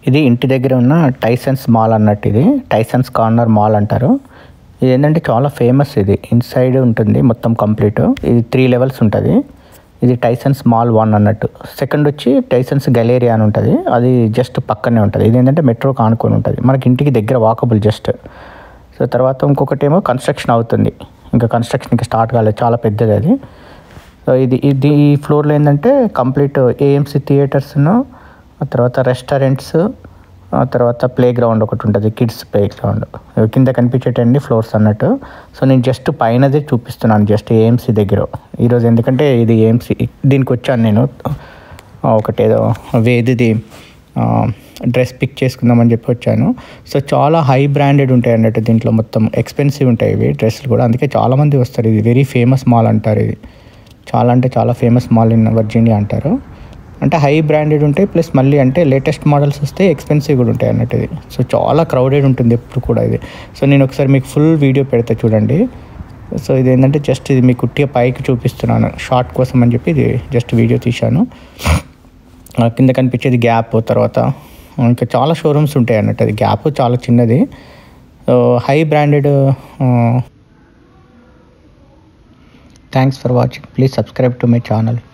ఇది ఇంటి దగ్గర ఉన్న టైసన్స్ మాల్ అన్నట్టు ఇది టైసన్స్ కార్నర్ మాల్ అంటారు ఇది ఏంటంటే చాలా ఫేమస్ ఇది ఇన్సైడ్ ఉంటుంది మొత్తం కంప్లీట్ ఇది త్రీ లెవెల్స్ ఉంటుంది ఇది టైసన్స్ మాల్ వన్ అన్నట్టు సెకండ్ వచ్చి టైసన్స్ గలేరియా అని ఉంటుంది అది జస్ట్ పక్కనే ఉంటుంది ఇది ఏంటంటే మెట్రోకి ఆనుకొని ఉంటుంది మనకి ఇంటికి దగ్గర వాకబుల్ జస్ట్ సో తర్వాత ఇంకొకటి ఏమో కన్స్ట్రక్షన్ అవుతుంది ఇంకా కన్స్ట్రక్షన్ ఇంకా స్టార్ట్ కాలేదు చాలా పెద్దది అది సో ఇది ఇది ఈ ఫ్లోర్లో ఏంటంటే కంప్లీట్ ఏఎంసీ థియేటర్స్ను ఆ తర్వాత రెస్టారెంట్స్ ఆ తర్వాత ప్లే గ్రౌండ్ ఒకటి ఉంటుంది కిడ్స్ ప్లే గ్రౌండ్ కింద కనిపించేటన్ని ఫ్లోర్స్ అన్నట్టు సో నేను జస్ట్ పైనదే చూపిస్తున్నాను జస్ట్ ఏఎంసీ దగ్గర ఈరోజు ఎందుకంటే ఇది ఏఎంసీ దీనికి వచ్చాను నేను ఆ, ఒకటేదో వేదిది డ్రెస్ పిక్ చేసుకుందామని చెప్పి వచ్చాను సో చాలా హై బ్రాండెడ్ ఉంటాయి అన్నట్టు దీంట్లో మొత్తం ఎక్స్పెన్సివ్ ఉంటాయి ఇవి డ్రెస్సులు కూడా అందుకే చాలామంది వస్తారు ఇది వెరీ ఫేమస్ మాల్ అంటారు ఇది చాలా అంటే చాలా ఫేమస్ మాల్ ఇన్ వర్జీనియా అంటారు అంటే హై బ్రాండెడ్ ఉంటాయి ప్లస్ మళ్ళీ అంటే లేటెస్ట్ మోడల్స్ వస్తే ఎక్స్పెన్సివ్ కూడా ఉంటాయి అన్నట్టు ఇది సో చాలా క్రౌడెడ్ ఉంటుంది ఎప్పుడు కూడా ఇది సో నేను ఒకసారి మీకు ఫుల్ వీడియో పెడతా చూడండి సో ఇది ఏంటంటే జస్ట్ ఇది మీకు ఉట్టిగా పైకి చూపిస్తున్నాను షార్ట్ కోసం అని చెప్పి ఇది జస్ట్ వీడియో తీశాను ఆ కింద కనిపించేది గ్యాప్ తర్వాత ఇంకా చాలా షోరూమ్స్ ఉంటాయి అన్నట్టు అది గ్యాప్ చాలా చిన్నది so high branded thanks for watching please subscribe to my channel